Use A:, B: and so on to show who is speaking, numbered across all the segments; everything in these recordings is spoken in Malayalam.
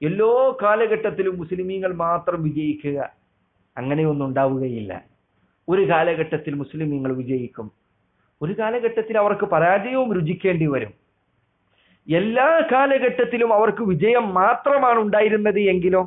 A: എല്ലാ കാലഘട്ടത്തിലും മുസ്ലിമീങ്ങൾ മാത്രം വിജയിക്കുക അങ്ങനെയൊന്നും ഉണ്ടാവുകയില്ല ഒരു കാലഘട്ടത്തിൽ മുസ്ലിമീങ്ങൾ വിജയിക്കും ഒരു കാലഘട്ടത്തിൽ അവർക്ക് പരാജയവും രുചിക്കേണ്ടി വരും എല്ലാ കാലഘട്ടത്തിലും അവർക്ക് വിജയം മാത്രമാണ് ഉണ്ടായിരുന്നത് എങ്കിലോ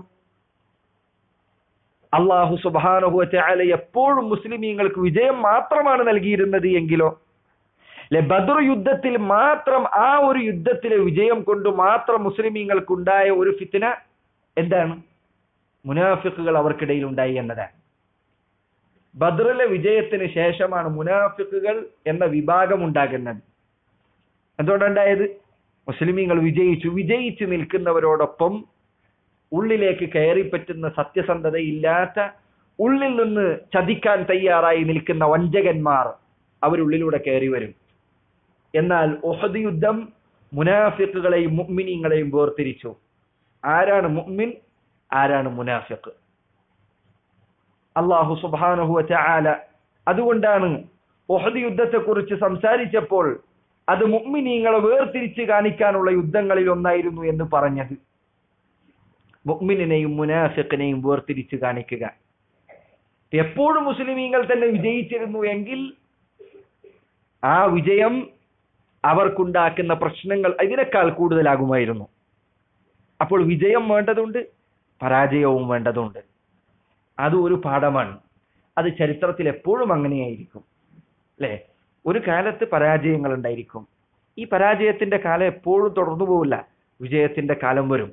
A: അള്ളാഹു സുബാനുഭവത്തെ എപ്പോഴും മുസ്ലിമീങ്ങൾക്ക് വിജയം മാത്രമാണ് നൽകിയിരുന്നത് എങ്കിലോ അല്ലെ ബദർ യുദ്ധത്തിൽ മാത്രം ആ ഒരു യുദ്ധത്തിലെ വിജയം കൊണ്ട് മാത്രം മുസ്ലിമീങ്ങൾക്കുണ്ടായ ഒരു ഫിത്തിന എന്താണ് മുനാഫിക്കുകൾ അവർക്കിടയിൽ ഉണ്ടായി എന്നതാണ് ബദറിലെ വിജയത്തിന് ശേഷമാണ് മുനാഫിക്കുകൾ എന്ന വിഭാഗം ഉണ്ടാകുന്നത് എന്തുകൊണ്ടുണ്ടായത് മുസ്ലിമീങ്ങൾ വിജയിച്ചു വിജയിച്ചു നിൽക്കുന്നവരോടൊപ്പം ഉള്ളിലേക്ക് കയറി പറ്റുന്ന സത്യസന്ധതയില്ലാത്ത ഉള്ളിൽ നിന്ന് ചതിക്കാൻ തയ്യാറായി നിൽക്കുന്ന വഞ്ചകന്മാർ അവരുള്ളിലൂടെ കയറി വരും എന്നാൽ ഒഹദ് യുദ്ധം മുനാഫിക്കുകളെയും മുഅ്മിനീങ്ങളെയും വേർതിരിച്ചു ആരാണ് മുഅ്മിൻ ആരാണ് മുനാഫിഖ് അള്ളാഹു സുബ്ഹാനഹു വതആല അതുകൊണ്ടാണ് ഒഹദ് യുദ്ധത്തെക്കുറിച്ച് സംസാരിച്ചപ്പോൾ അത് മുഅ്മിനീങ്ങളെ വേർതിരിച്ച് കാണിക്കാനുള്ള യുദ്ധങ്ങളിൽ ഒന്നായിരുന്നു എന്ന് പറഞ്ഞത് മുഅ്മിനെയും മുനാഫിഖിനെയും വേർതിരിച്ച് കാണിക്കുക എപ്പോഴും മുസ്ലിമീങ്ങൾ തന്നെ വിജയിച്ചിരുന്നു എങ്കിൽ ആ വിജയം അവർക്കുണ്ടാക്കുന്ന പ്രശ്നങ്ങൾ ഇതിനേക്കാൾ കൂടുതലാകുമായിരുന്നു അപ്പോൾ വിജയം വേണ്ടതുണ്ട് പരാജയവും വേണ്ടതുണ്ട് അത് ഒരു പാഠമാണ് അത് ചരിത്രത്തിൽ എപ്പോഴും അങ്ങനെയായിരിക്കും അല്ലെ ഒരു കാലത്ത് പരാജയങ്ങൾ ഉണ്ടായിരിക്കും ഈ പരാജയത്തിന്റെ കാലം എപ്പോഴും തുടർന്നു പോവില്ല വിജയത്തിന്റെ കാലം വരും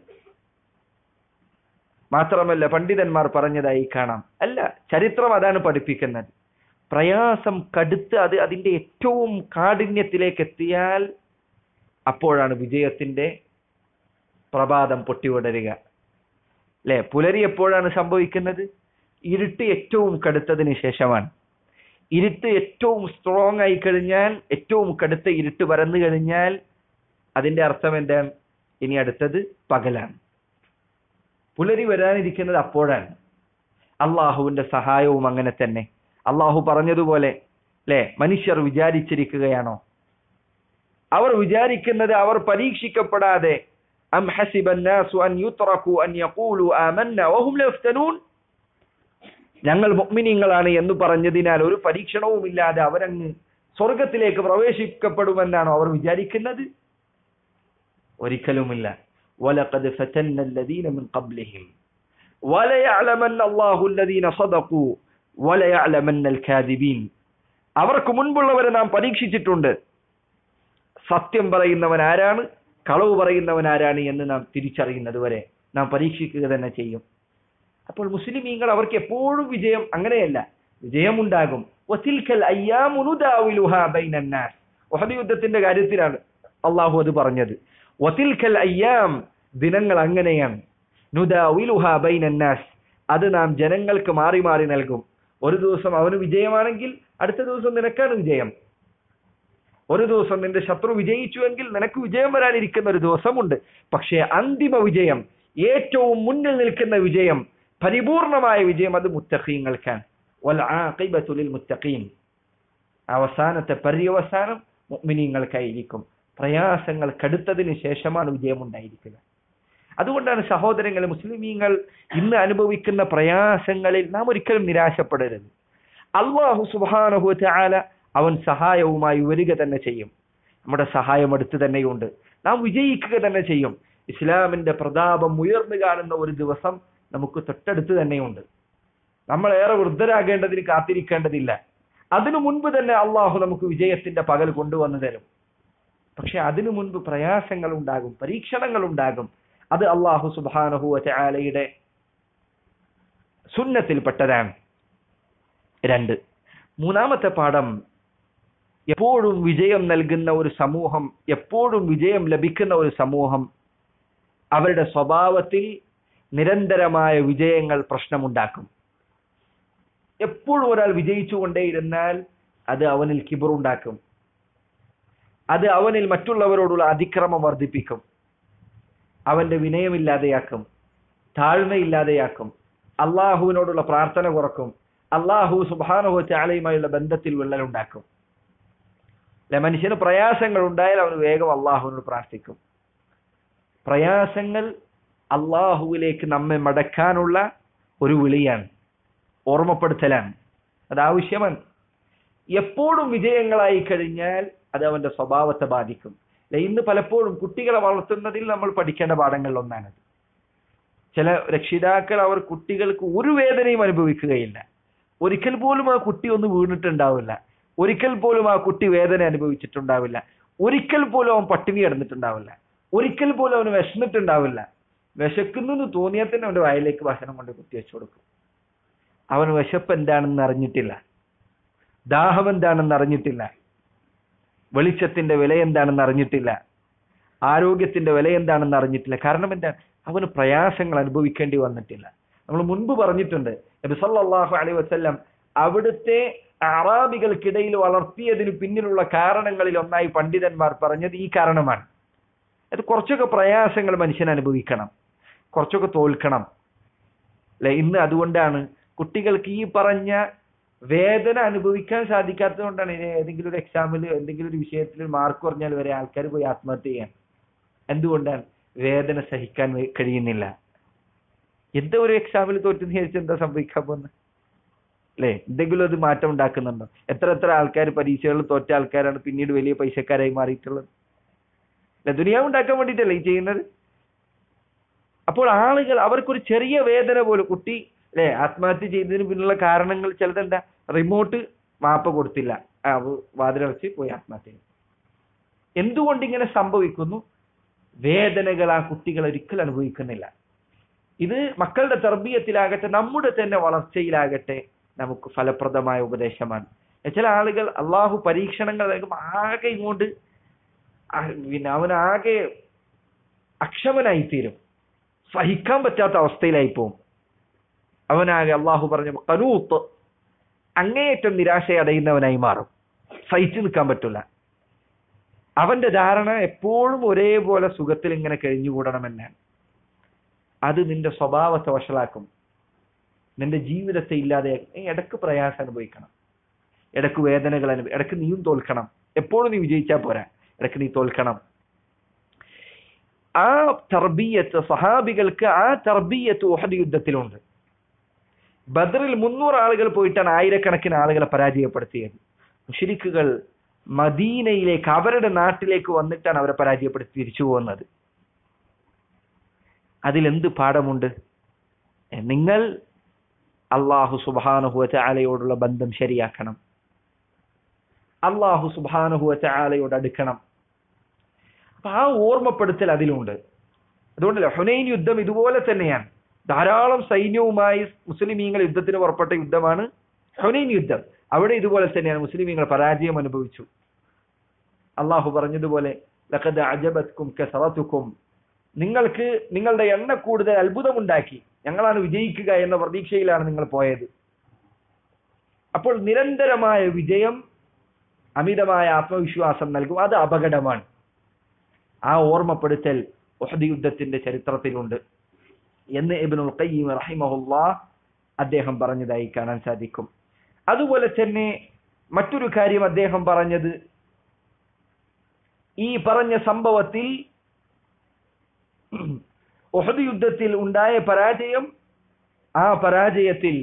A: മാത്രമല്ല പണ്ഡിതന്മാർ പറഞ്ഞതായി കാണാം അല്ല ചരിത്രം അതാണ് പഠിപ്പിക്കുന്നത് പ്രയാസം കടുത്ത് അത് അതിന്റെ ഏറ്റവും കാഠിന്യത്തിലേക്ക് എത്തിയാൽ അപ്പോഴാണ് വിജയത്തിന്റെ പ്രഭാതം പൊട്ടിവിടരുക അല്ലെ പുലരി എപ്പോഴാണ് സംഭവിക്കുന്നത് ഇരുട്ട് ഏറ്റവും കടുത്തതിന് ശേഷമാണ് ഇരുട്ട് ഏറ്റവും സ്ട്രോങ് ആയി കഴിഞ്ഞാൽ ഏറ്റവും കടുത്ത ഇരുട്ട് പരന്നു കഴിഞ്ഞാൽ അതിന്റെ അർത്ഥം എന്താണ് ഇനി അടുത്തത് പകലാണ് പുലരി വരാനിരിക്കുന്നത് അപ്പോഴാണ് അള്ളാഹുവിന്റെ സഹായവും അങ്ങനെ തന്നെ അള്ളാഹു പറഞ്ഞതുപോലെ അല്ലെ മനുഷ്യർ വിചാരിച്ചിരിക്കുകയാണോ അവർ വിചാരിക്കുന്നത് അവർ പരീക്ഷിക്കപ്പെടാതെ അം ഹസിബന്നാസു അൻ യുത്രകു അൻ യഖൂലു ആമന്ന വഹും ലാ യഫ്തനൂൻ ഞങ്ങൾ മുഅ്മിനീങ്ങളാണ് എന്ന് പറഞ്ഞതിനാൽ ഒരു പരീക്ഷണവും ഇല്ലാതെ അവരങ്ങ് സ്വർഗത്തിലേക്ക് പ്രവേശിക്കപ്പെടുമെന്നാണോ അവർ വിചാരിക്കുന്നത് ഒരിക്കലുമില്ല ولقد فتنا الذين من قبلهم وليعلمن الله الذين صدقوا وليعلمن الكاذبين അവർക്ക് മുൻപുള്ളവരെ നാം പരീക്ഷിച്ചിട്ടുണ്ട് സത്യം പറയുന്നവൻ ആരാണ് കളവ് പറയുന്നവൻ ആരാണ് എന്ന് നാം തിരിച്ചറിയുന്നത് വരെ നാം പരീക്ഷിക്കുക തന്നെ ചെയ്യും അപ്പോൾ മുസ്ലിമീങ്ങൾ അവർക്ക് എപ്പോഴും വിജയം അങ്ങനെയല്ല വിജയമുണ്ടാകും വസിൽക്കൽ അയ്യാമുനുദാവിലുഹ ബൈനന്നാസ് വഹദ് യുദ്ധത്തിന്റെ കാര്യത്തിലാണ് അള്ളാഹു അത് പറഞ്ഞത് വസിൽക്കൽ അയ്യാം ദിനങ്ങൾ അങ്ങനെയാണ് നുദാവിലുഹ ബൈനന്നാസ് അത് നാം ജനങ്ങൾക്ക് മാറി മാറി നൽകും ഒരു ദിവസം അവന് വിജയമാണെങ്കിൽ അടുത്ത ദിവസം നിനക്കാണ് വിജയം ഒരു ദിവസം നിന്റെ ശത്രു വിജയിച്ചുവെങ്കിൽ നിനക്ക് വിജയം വരാനിരിക്കുന്ന ഒരു ദിവസമുണ്ട് പക്ഷേ അന്തിമ വിജയം ഏറ്റവും മുന്നിൽ നിൽക്കുന്ന വിജയം പരിപൂർണമായ വിജയം അത് മുത്തഖീങ്ങൾക്കാണ് വൽ മുത്തഖീൻ അവസാനത്തെ പര്യവസാനം മുഅ്മിനീങ്ങൾക്കായിരിക്കും പ്രയാസങ്ങൾ കടുത്തതിന് ശേഷമാണ് വിജയം ഉണ്ടായിരിക്കുക അതുകൊണ്ടാണ് സഹോദരങ്ങൾ മുസ്ലിമീങ്ങൾ ഇന്ന് അനുഭവിക്കുന്ന പ്രയാസങ്ങളിൽ നാം ഒരിക്കലും നിരാശപ്പെടരുത് അള്ളാഹു സുബാനഹു ആല അവൻ സഹായവുമായി വരിക തന്നെ ചെയ്യും നമ്മുടെ സഹായം അടുത്ത് തന്നെയുണ്ട് നാം വിജയിക്കുക തന്നെ ചെയ്യും ഇസ്ലാമിന്റെ പ്രതാപം ഉയർന്നു കാണുന്ന ഒരു ദിവസം നമുക്ക് തൊട്ടടുത്ത് തന്നെയുണ്ട് നമ്മൾ ഏറെ വൃദ്ധരാകേണ്ടതിന് കാത്തിരിക്കേണ്ടതില്ല അതിനു മുൻപ് തന്നെ അള്ളാഹു നമുക്ക് വിജയത്തിന്റെ പകൽ കൊണ്ടുവന്നു തരും പക്ഷെ അതിനു മുൻപ് പ്രയാസങ്ങൾ ഉണ്ടാകും പരീക്ഷണങ്ങൾ ഉണ്ടാകും അത് അള്ളാഹു സുബാനഹു ആലയുടെ സുന്നത്തിൽപ്പെട്ടതാണ് രണ്ട് മൂന്നാമത്തെ പാഠം എപ്പോഴും വിജയം നൽകുന്ന ഒരു സമൂഹം എപ്പോഴും വിജയം ലഭിക്കുന്ന ഒരു സമൂഹം അവരുടെ സ്വഭാവത്തിൽ നിരന്തരമായ വിജയങ്ങൾ പ്രശ്നമുണ്ടാക്കും എപ്പോഴും ഒരാൾ വിജയിച്ചുകൊണ്ടേയിരുന്നാൽ അത് അവനിൽ കിബറുണ്ടാക്കും അത് അവനിൽ മറ്റുള്ളവരോടുള്ള അതിക്രമം വർദ്ധിപ്പിക്കും അവന്റെ വിനയമില്ലാതെയാക്കും താഴ്മയില്ലാതെയാക്കും അള്ളാഹുവിനോടുള്ള പ്രാർത്ഥന കുറക്കും അള്ളാഹു സുബാനുഹു ചാലയുമായുള്ള ബന്ധത്തിൽ വിള്ളലുണ്ടാക്കും അല്ലെ മനുഷ്യന് പ്രയാസങ്ങൾ ഉണ്ടായാൽ അവന് വേഗം അള്ളാഹുവിനോട് പ്രാർത്ഥിക്കും പ്രയാസങ്ങൾ അള്ളാഹുവിലേക്ക് നമ്മെ മടക്കാനുള്ള ഒരു വിളിയാണ് ഓർമ്മപ്പെടുത്തലാണ് അത് ആവശ്യമാണ് എപ്പോഴും വിജയങ്ങളായി കഴിഞ്ഞാൽ അത് അവന്റെ സ്വഭാവത്തെ ബാധിക്കും അല്ലെ ഇന്ന് പലപ്പോഴും കുട്ടികളെ വളർത്തുന്നതിൽ നമ്മൾ പഠിക്കേണ്ട പാഠങ്ങളിൽ ഒന്നാണത് ചില രക്ഷിതാക്കൾ അവർ കുട്ടികൾക്ക് ഒരു വേദനയും അനുഭവിക്കുകയില്ല ഒരിക്കൽ പോലും ആ കുട്ടി ഒന്ന് വീണിട്ടുണ്ടാവില്ല ഒരിക്കൽ പോലും ആ കുട്ടി വേദന അനുഭവിച്ചിട്ടുണ്ടാവില്ല ഒരിക്കൽ പോലും അവൻ പട്ടിണി കിടന്നിട്ടുണ്ടാവില്ല ഒരിക്കൽ പോലും അവന് വിശന്നിട്ടുണ്ടാവില്ല വിശക്കുന്നു എന്ന് തോന്നിയാൽ തന്നെ അവന്റെ വായിലേക്ക് ഭക്ഷണം കൊണ്ട് കുത്തി വെച്ചു കൊടുക്കും അവൻ വിശപ്പ് എന്താണെന്ന് അറിഞ്ഞിട്ടില്ല ദാഹം എന്താണെന്ന് അറിഞ്ഞിട്ടില്ല വെളിച്ചത്തിന്റെ വില എന്താണെന്ന് അറിഞ്ഞിട്ടില്ല ആരോഗ്യത്തിന്റെ വില എന്താണെന്ന് അറിഞ്ഞിട്ടില്ല കാരണം എന്താണ് അവന് പ്രയാസങ്ങൾ അനുഭവിക്കേണ്ടി വന്നിട്ടില്ല നമ്മൾ മുൻപ് പറഞ്ഞിട്ടുണ്ട് നബി സല്ലല്ലാഹു അലൈഹി വസല്ലം അവിടുത്തെ അറാബികൾക്കിടയിൽ വളർത്തിയതിന് പിന്നിലുള്ള കാരണങ്ങളിൽ ഒന്നായി പണ്ഡിതന്മാർ പറഞ്ഞത് ഈ കാരണമാണ് അത് കുറച്ചൊക്കെ പ്രയാസങ്ങൾ മനുഷ്യൻ അനുഭവിക്കണം കുറച്ചൊക്കെ തോൽക്കണം അല്ലെ ഇന്ന് അതുകൊണ്ടാണ് കുട്ടികൾക്ക് ഈ പറഞ്ഞ വേദന അനുഭവിക്കാൻ സാധിക്കാത്തത് കൊണ്ടാണ് ഇനി ഏതെങ്കിലും ഒരു എക്സാമിൽ എന്തെങ്കിലും ഒരു വിഷയത്തിൽ മാർക്ക് കുറഞ്ഞാൽ വരെ ആൾക്കാർ പോയി ആത്മഹത്യ ചെയ്യാൻ എന്തുകൊണ്ടാണ് വേദന സഹിക്കാൻ വേ- കഴിയുന്നില്ല എന്താ ഒരു എക്സാമിൽ തോറ്റെന്ന് വിചാരിച്ച് എന്താ സംഭവിക്കാൻ പോകുന്നത് അല്ലെ എന്തെങ്കിലും അത് മാറ്റം ഉണ്ടാക്കുന്നുണ്ടോ എത്ര എത്ര ആൾക്കാർ പരീക്ഷകളിൽ തോറ്റ ആൾക്കാരാണ് പിന്നീട് വലിയ പൈസക്കാരായി മാറിയിട്ടുള്ളത് അല്ലെ ദുനിയാവ് ഉണ്ടാക്കാൻ വേണ്ടിയിട്ടല്ലേ ഈ ചെയ്യുന്നത് അപ്പോൾ ആളുകൾ അവർക്കൊരു ചെറിയ വേദന പോലും കുട്ടി അല്ലെ ആത്മഹത്യ ചെയ്തതിന് പിന്നിലുള്ള കാരണങ്ങൾ ചിലതെന്താ റിമോട്ട് മാപ്പ കൊടുത്തില്ല ആ, അവ വാതിലടച്ച് പോയി ആത്മഹത്യ ചെയ്തു എന്തുകൊണ്ട് ഇങ്ങനെ സംഭവിക്കുന്നു വേദനകൾ ആ കുട്ടികൾ ഒരിക്കലും അനുഭവിക്കുന്നില്ല ഇത് മക്കളുടെ തർബീയത്തിലാകട്ടെ നമ്മുടെ തന്നെ വളർച്ചയിലാകട്ടെ നമുക്ക് ഫലപ്രദമായ ഉപദേശമാണ് ചില ആളുകൾ അള്ളാഹു പരീക്ഷണങ്ങൾ നൽകുമ്പോൾ ആകെ ഇങ്ങോട്ട് ആ- പിന്നെ അവനാകെ അക്ഷമനായി തീരും സഹിക്കാൻ പറ്റാത്ത അവസ്ഥയിലായി പോകും അവനാകെ അള്ളാഹു പറഞ്ഞ കനൂത്ത് അങ്ങേയറ്റം നിരാശ അടയുന്നവനായി മാറും സഹിച്ചു നിൽക്കാൻ പറ്റില്ല അവന്റെ ധാരണ എപ്പോഴും ഒരേപോലെ സുഖത്തിൽ ഇങ്ങനെ കഴിഞ്ഞുകൂടണമെന്നാണ് അത് നിന്റെ സ്വഭാവത്തെ വഷളാക്കും നിന്റെ ജീവിതത്തെ ഇല്ലാതെ ഇടക്ക് പ്രയാസം അനുഭവിക്കണം ഇടക്ക് വേദനകൾ അനുഭവി ഇടക്ക് നീയും തോൽക്കണം എപ്പോഴും നീ വിജയിച്ചാൽ പോരാ ഇടക്ക് നീ തോൽക്കണം ആ തർബീയത്ത് സഹാബികൾക്ക് ആ തർബീയത്ത് ഉഹദ് യുദ്ധത്തിലുണ്ട് ബദറിൽ മുന്നൂറ് ആളുകൾ പോയിട്ടാണ് ആയിരക്കണക്കിന് ആളുകളെ പരാജയപ്പെടുത്തിയത് മുഷരിക്കുകൾ മദീനയിലേക്ക് അവരുടെ നാട്ടിലേക്ക് വന്നിട്ടാണ് അവരെ പരാജയപ്പെടുത്തി തിരിച്ചു പോകുന്നത് അതിലെന്ത് പാഠമുണ്ട് നിങ്ങൾ അള്ളാഹു സുബാനുഹുവറ്റ ആലയോടുള്ള ബന്ധം ശരിയാക്കണം അള്ളാഹു സുബാനുഹുവറ്റ ആലയോട് അടുക്കണം അപ്പൊ ആ ഓർമ്മപ്പെടുത്തൽ അതിലുണ്ട് അതുകൊണ്ടല്ല ഹുനൈൻ യുദ്ധം ഇതുപോലെ തന്നെയാണ് ധാരാളം സൈന്യവുമായി മുസ്ലിമീങ്ങൾ യുദ്ധത്തിന് പുറപ്പെട്ട യുദ്ധമാണ് ഹുനൈൻ യുദ്ധം അവിടെ ഇതുപോലെ തന്നെയാണ് മുസ്ലിമീങ്ങൾ പരാജയം അനുഭവിച്ചു അള്ളാഹു പറഞ്ഞതുപോലെ ലഖദ് അജബത്കും കസറത്തുക്കും നിങ്ങൾക്ക് നിങ്ങളുടെ എണ്ണ കൂടുതൽ അത്ഭുതമുണ്ടാക്കി ഞങ്ങളാണ് വിജയിക്കുക എന്ന പ്രതീക്ഷയിലാണ് നിങ്ങൾ പോയത് അപ്പോൾ നിരന്തരമായ വിജയം അമിതമായ ആത്മവിശ്വാസം നൽകും അത് അപകടമാണ് ആ ഓർമ്മപ്പെടുത്തൽ ഉഹദ് യുദ്ധത്തിന്റെ ചരിത്രത്തിലുണ്ട് എന്ന് ഇബ്നുൽ ഖയ്യിം റഹിമഹുല്ലാ അദ്ദേഹം പറഞ്ഞതായി കാണാൻ സാധിക്കും അതുപോലെ തന്നെ മറ്റൊരു കാര്യം അദ്ദേഹം പറഞ്ഞത് ഈ പറഞ്ഞ സംഭവത്തിൽ ഉഹദ് യുദ്ധത്തിൽ ഉണ്ടായ പരാജയം ആ പരാജയത്തിൽ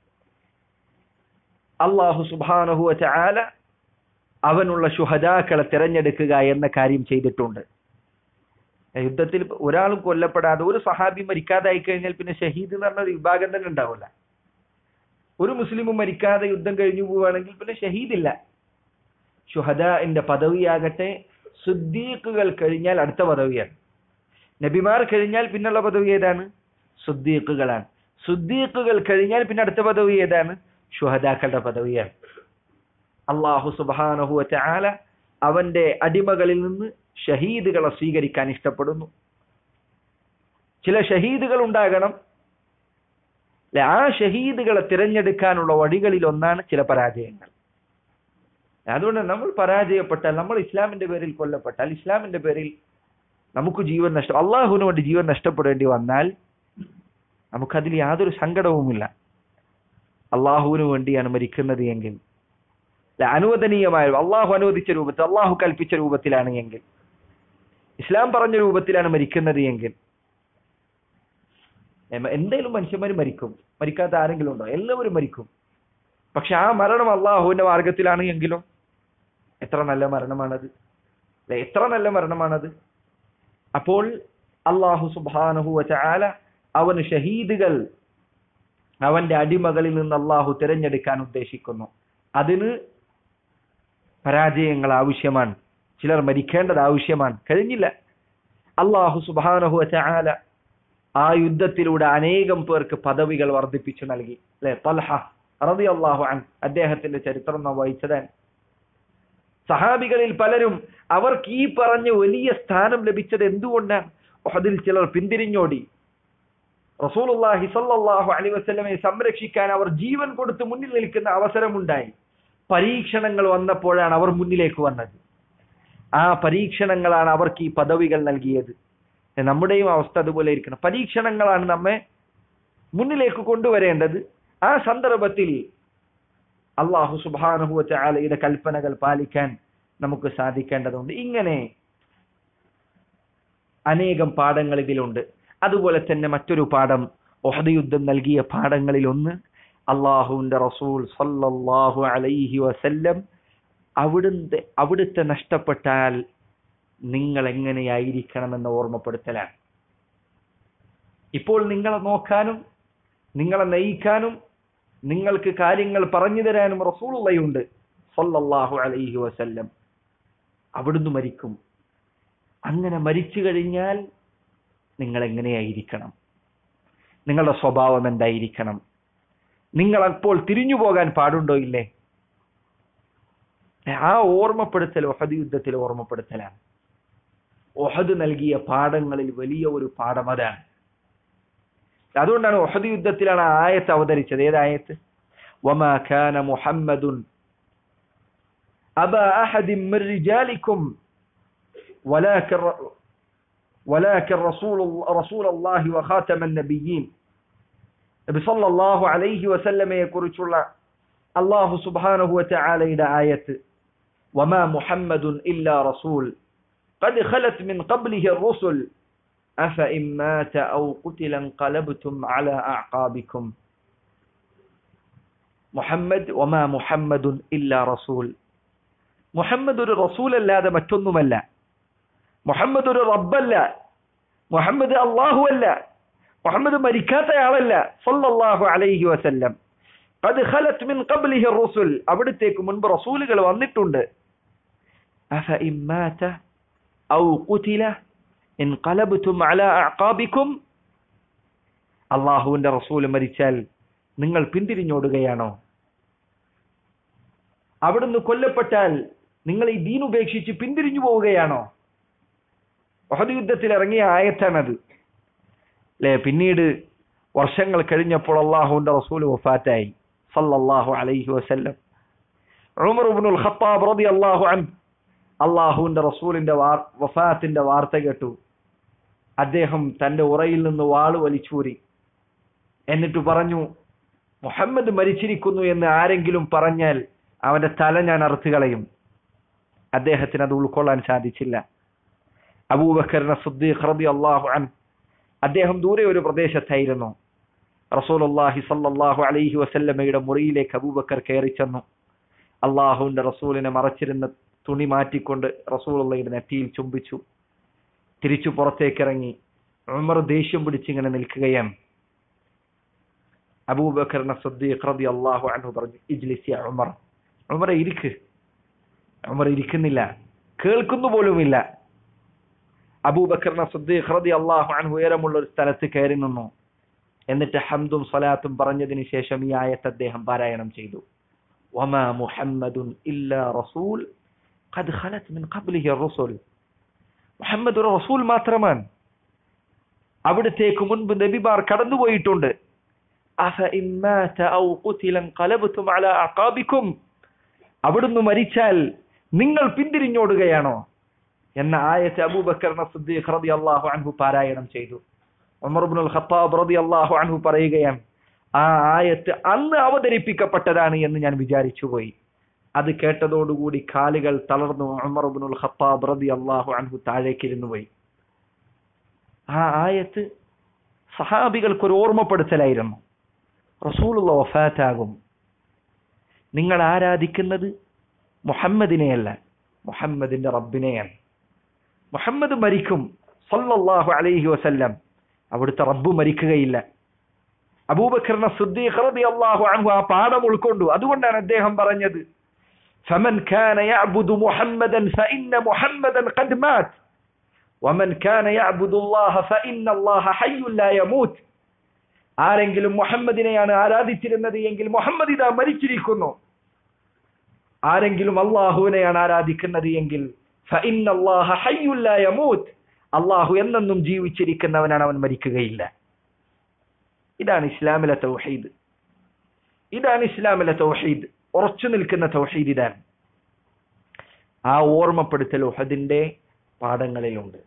A: അള്ളാഹു സുബാനഹു ചാല അവനുള്ള ശുഹദാക്കളെ തിരഞ്ഞെടുക്കുക എന്ന കാര്യം ചെയ്തിട്ടുണ്ട് യുദ്ധത്തിൽ ഒരാളും കൊല്ലപ്പെടാതെ ഒരു സഹാബി മരിക്കാതായി കഴിഞ്ഞാൽ പിന്നെ ഷഹീദ് എന്ന് പറഞ്ഞ ഒരു വിഭാഗം തന്നെ ഉണ്ടാവില്ല ഒരു മുസ്ലിമും മരിക്കാതെ യുദ്ധം കഴിഞ്ഞു പോവുകയാണെങ്കിൽ പിന്നെ ഷഹീദില്ല ഷുഹദാന്റെ പദവിയാകട്ടെ സുദ്ദീഖുകൾ കഴിഞ്ഞാൽ അടുത്ത പദവിയാണ് നബിമാർ കഴിഞ്ഞാൽ പിന്നുള്ള പദവി ഏതാണ് സുദ്ദീഖുകളാണ് സുദ്ദീഖുകൾ കഴിഞ്ഞാൽ പിന്നെ അടുത്ത പദവി ഏതാണ് ഷുഹദാക്കളുടെ പദവിയാണ് അള്ളാഹു സുബാനഹു ആല അവന്റെ അടിമകളിൽ നിന്ന് ഷഹീദുകളെ സ്വീകരിക്കാൻ ഇഷ്ടപ്പെടുന്നു ചില ഷഹീദുകൾ ഉണ്ടാകണം അല്ലെ ആ ഷഹീദുകളെ തിരഞ്ഞെടുക്കാനുള്ള വഴികളിൽ ഒന്നാണ് ചില പരാജയങ്ങൾ അതുകൊണ്ട് നമ്മൾ പരാജയപ്പെട്ടാൽ നമ്മൾ ഇസ്ലാമിന്റെ പേരിൽ കൊല്ലപ്പെട്ടാൽ ഇസ്ലാമിന്റെ പേരിൽ നമുക്ക് ജീവൻ നഷ്ടം അള്ളാഹുവിന് വേണ്ടി ജീവൻ നഷ്ടപ്പെടേണ്ടി വന്നാൽ നമുക്കതിൽ യാതൊരു സങ്കടവുമില്ല അള്ളാഹുവിന് വേണ്ടിയാണ് മരിക്കുന്നത് എങ്കിൽ അനുവദനീയമായ അള്ളാഹു അനുവദിച്ച രൂപത്തിൽ അള്ളാഹു കൽപ്പിച്ച രൂപത്തിലാണ് എങ്കിൽ ഇസ്ലാം പറഞ്ഞ രൂപത്തിലാണ് മരിക്കുന്നത് എങ്കിൽ എമ- എന്തായാലും മനുഷ്യന്മാർ മരിക്കും മരിക്കാത്ത ആരെങ്കിലും ഉണ്ടോ എല്ലാവരും മരിക്കും പക്ഷെ ആ മരണം അള്ളാഹുവിന്റെ മാർഗത്തിലാണ് എങ്കിലോ എത്ര നല്ല മരണമാണത് അല്ലെ എത്ര നല്ല മരണമാണത് അപ്പോൾ അള്ളാഹു സുബാനഹു വചാല അവന് ഷഹീദുകൾ അവന്റെ അടിമകളിൽ നിന്ന് അള്ളാഹു തിരഞ്ഞെടുക്കാൻ ഉദ്ദേശിക്കുന്നു അതിന് പരാജയങ്ങൾ ആവശ്യമാണ് ചിലർ മരിക്കേണ്ടത് ആവശ്യമാണ് കഴിഞ്ഞില്ല അള്ളാഹു സുബാനഹു വചാല ആ യുദ്ധത്തിലൂടെ അനേകം പേർക്ക് പദവികൾ വർദ്ധിപ്പിച്ചു നൽകി അല്ലെ തൽഹ റതി അള്ളാഹു അൻ അദ്ദേഹത്തിന്റെ ചരിത്രം നാം വായിച്ചതാണ് സഹാബികളിൽ പലരും അവർക്ക് ഈ പറഞ്ഞ വലിയ സ്ഥാനം ലഭിച്ചത് എന്തുകൊണ്ടാണ് അതിൽ ചിലർ പിന്തിരിഞ്ഞോടി റസൂലുള്ളാഹി സ്വല്ലല്ലാഹു അലൈഹി വസല്ലമയെ സംരക്ഷിക്കാൻ അവർ ജീവൻ കൊടുത്ത് മുന്നിൽ നിൽക്കുന്ന അവസരമുണ്ടായി പരീക്ഷണങ്ങൾ വന്നപ്പോഴാണ് അവർ മുന്നിലേക്ക് വന്നത് ആ പരീക്ഷണങ്ങളാണ് അവർക്ക് ഈ പദവികൾ നൽകിയത് നമ്മുടെയും അവസ്ഥ അതുപോലെ ഇരിക്കണം പരീക്ഷണങ്ങളാണ് നമ്മെ മുന്നിലേക്ക് കൊണ്ടുവരേണ്ടത് ആ സന്ദർഭത്തിൽ അള്ളാഹു സുബാനുഭവത്തെ ആലയുടെ കൽപ്പനകൾ പാലിക്കാൻ നമുക്ക് സാധിക്കേണ്ടതുണ്ട് ഇങ്ങനെ അനേകം പാഠങ്ങൾ ഇതിലുണ്ട് അതുപോലെ തന്നെ മറ്റൊരു പാഠം ഒഹദ് യുദ്ധം നൽകിയ പാഠങ്ങളിൽ ഒന്ന് അള്ളാഹുവിന്റെ റസൂൽ സല്ലല്ലാഹു അലൈഹി വസല്ലം അവിടുത്തെ അവിടുത്തെ നഷ്ടപ്പെട്ടാൽ നിങ്ങൾ എങ്ങനെയായിരിക്കണമെന്ന് ഓർമ്മപ്പെടുത്തലാണ് ഇപ്പോൾ നിങ്ങളെ നോക്കാനും നിങ്ങളെ നയിക്കാനും നിങ്ങൾക്ക് കാര്യങ്ങൾ പറഞ്ഞു തരാനും റസൂളുള്ളയുണ്ട് സല്ലല്ലാഹു അലൈഹി വസല്ലം അവിടുന്ന് മരിക്കും അങ്ങനെ മരിച്ചു കഴിഞ്ഞാൽ നിങ്ങൾ എങ്ങനെയായിരിക്കണം നിങ്ങളുടെ സ്വഭാവം എന്തായിരിക്കണം നിങ്ങൾ അപ്പോൾ തിരിഞ്ഞു പോകാൻ പാടുണ്ടോ ഇല്ലേ ആ ഓർമ്മപ്പെടുത്തൽ ഒഹദ് യുദ്ധത്തിൽ ഓർമ്മപ്പെടുത്തലാണ് ഒഹദ് നൽകിയ പാഠങ്ങളിൽ വലിയ ഒരു പാഠം അതാണ് അതുകൊണ്ടാണ് ഒഹദ് യുദ്ധത്തിലാണ് ആ ആയത്ത് അവതരിച്ചത് ഏതായത്ത് وما كان محمد أبا أحد من رجالكم ولكن ولكن رسول رسول الله وخاتم النبيين നബി സല്ലല്ലാഹു അലൈഹി വസല്ലമയെ കുറിച്ചുള്ള അല്ലാഹു സുബ്ഹാനഹു വതആലയുടെ ആയത്ത് വമാ മുഹമ്മദുൻ ഇല്ലാ റസൂൽ قد خلت من قبله الرسل أفإن مات أو قتل انقلبتم على أعقابكم മുഹമ്മദ് ഒമാ മുഹമ്മദുൻ ഇല്ലാ റസൂൽ മുഹമ്മദ് ഒരു റസൂൽ അല്ലാതെ മറ്റൊന്നുമല്ല മുഹമ്മദ് ഒരു റബ്ബല്ല മുഹമ്മദ് അള്ളാഹു അല്ല മുഹമ്മദ് മരിക്കാത്തയാളല്ല സല്ലല്ലാഹു അലൈഹി വസല്ലം അത് ഖലത് മിൻ ഖബ്ലിഹി റസൂൽ അവിടത്തേക്ക് മുൻപ് റസൂലുകൾ വന്നിട്ടുണ്ട് അഫഇൻ മാത ഔ ഖുതില ഇൻഖലബ്തും അലാ അഅഖാബിക്കും അള്ളാഹുവിന്റെ റസൂൽ മരിച്ചാൽ നിങ്ങൾ പിന്തിരിഞ്ഞോടുകയാണോ അവിടുന്ന് കൊല്ലപ്പെട്ടാൽ നിങ്ങൾ ഈ ദീൻ ഉപേക്ഷിച്ച് പിന്തിരിഞ്ഞു പോവുകയാണോ ഒഹദ് യുദ്ധത്തിൽ ഇറങ്ങിയ ആയത്താണത് അല്ലെ പിന്നീട് വർഷങ്ങൾ കഴിഞ്ഞപ്പോൾ അള്ളാഹുവിന്റെ റസൂൽ വഫാറ്റായി സല്ലല്ലാഹു അലൈഹി വസല്ലം ഉമർ ഇബ്നുൽ ഖത്താബ് റളിയല്ലാഹു അൻ അള്ളാഹുവിന്റെ റസൂലിന്റെ വഫാത്തിന്റെ വാർത്ത കേട്ടു അദ്ദേഹം തന്റെ ഉറയിൽ നിന്ന് വാള് വലിച്ചൂരി എന്നിട്ട് പറഞ്ഞു മുഹമ്മദ് മരിച്ചിരിക്കുന്നു എന്ന് ആരെങ്കിലും പറഞ്ഞാൽ അവന്റെ തല ഞാൻ അറുത്തു കളയും അദ്ദേഹത്തിന് അത് ഉൾക്കൊള്ളാൻ സാധിച്ചില്ല അബൂബക്കറിനെ സുദ്ദീഖ് റബി അള്ളാഹു അൻ അദ്ദേഹം ദൂരെ ഒരു പ്രദേശത്തായിരുന്നു റസൂലുള്ളാഹി സല്ലല്ലാഹു അലൈഹി വസല്ലമയുടെ മുറിയിലേക്ക് അബൂബക്കർ കയറി ചെന്നു അള്ളാഹുവിന്റെ റസൂലിനെ മറച്ചിരുന്ന തുണി മാറ്റിക്കൊണ്ട് റസൂലുള്ളയുടെ നെറ്റിയിൽ ചുംബിച്ചു തിരിച്ചു പുറത്തേക്കിറങ്ങി ഉമർ ദേഷ്യം പിടിച്ചിങ്ങനെ നിൽക്കുകയാണ് അബൂബക്കറിനെ സദ്ദീഖ് റബി അള്ളാഹു അൻഹു പറഞ്ഞു ഇജ്ലിസി ഉമർ ഉമർ ഇരിക്ക് ഉമർ ഇരിക്കുന്നില്ല കേൾക്കുന്നു പോലുമില്ല അബൂബക്കറിനെ സദ്ദീഖ് റബി അള്ളാഹു അൻഹു ഉയരമുള്ള ഒരു സ്ഥലത്ത് കയറി നിന്നു എന്നിട്ട് ഹംദും സലാത്തും പറഞ്ഞതിന് ശേഷം ഈ ആയത്ത് അദ്ദേഹം പാരായണം ചെയ്തു വമാ മുഹമ്മദുൻ ഇല്ലാ റസൂൽ ഖദ് ഖലത് മിൻ ഖബ്ലിഹി റസൂൽ മുഹമ്മദ് ഒരു റസൂൽ മാത്രമാണ് അവിടത്തേക്ക് മുൻപ് നബിമാർ കടന്നുപോയിട്ടുണ്ട് അവിടുന്ന് മരിച്ചാൽ നിങ്ങൾ പിന്തിരിഞ്ഞോടുകയാണോ എന്ന ആയത്ത് അബൂബക്കർ സിദ്ദീഖ് റളിയല്ലാഹു അൻഹു പാരായണം ചെയ്തു ഉമർ ഇബ്നുൽ ഖത്താബ് റളിയല്ലാഹു അൻഹു പറയുകയാണ് ആ ആയത്ത് അന്ന് അവതരിപ്പിക്കപ്പെട്ടതാണ് എന്ന് ഞാൻ വിചാരിച്ചു പോയി അത് കേട്ടതോടുകൂടി കാലുകൾ തളർന്നു ഉമർ ഇബ്നുൽ ഖത്താബ് റളിയല്ലാഹു അൻഹു താഴേക്കിരുന്നു പോയി ആ ആയത്ത് സഹാബികൾക്ക് ഒരു ഓർമ്മപ്പെടുത്തലായിരുന്നു റസൂലുള്ള വഫാത്താകും നിങ്ങൾ ആരാധിക്കുന്നത് മുഹമ്മദിനെയല്ല മുഹമ്മദിന്റെ റബ്ബിനെയാണ് മുഹമ്മദ് മരിക്കും സല്ലല്ലാഹു അലൈഹി വസല്ലം അവിടുത്തെ റബ്ബ് മരിക്കുകയില്ല അബൂബക്കറിനെ സിദ്ദീഖ് റളിയല്ലാഹു അൻഹു ആ പാഠം ഉൾക്കൊണ്ടു അതുകൊണ്ടാണ് അദ്ദേഹം പറഞ്ഞത് فمن كان يعبد محمدا فإن محمدا قد مات ومن كان يعبد الله فإن الله حي لا يموت ആരെങ്കിലും മുഹമ്മദിനെയാണ് ആരാധിച്ചിരുന്നത് എങ്കിൽ മുഹമ്മദ് ഇതാ മരിച്ചിരിക്കുന്നു ആരെങ്കിലും അള്ളാഹുവിനെയാണ് ആരാധിക്കുന്നത് എങ്കിൽ فإن الله حي لا يموت അള്ളാഹു എന്നെന്നും ജീവിച്ചിരിക്കുന്നവനാണ് അവൻ മരിക്കുകയില്ല ഇതാണ് ഇസ്ലാമിലെ തൗഹീദ് ഇതാണ് ഇസ്ലാമിലെ തൗഹീദ് ഉറച്ചു നിൽക്കുന്ന തൗഹീദ് ഇതാണ് ആ ഓർമ്മപ്പെടുത്തൽ ഉഹദിന്റെ പാഠങ്ങളിലുണ്ട്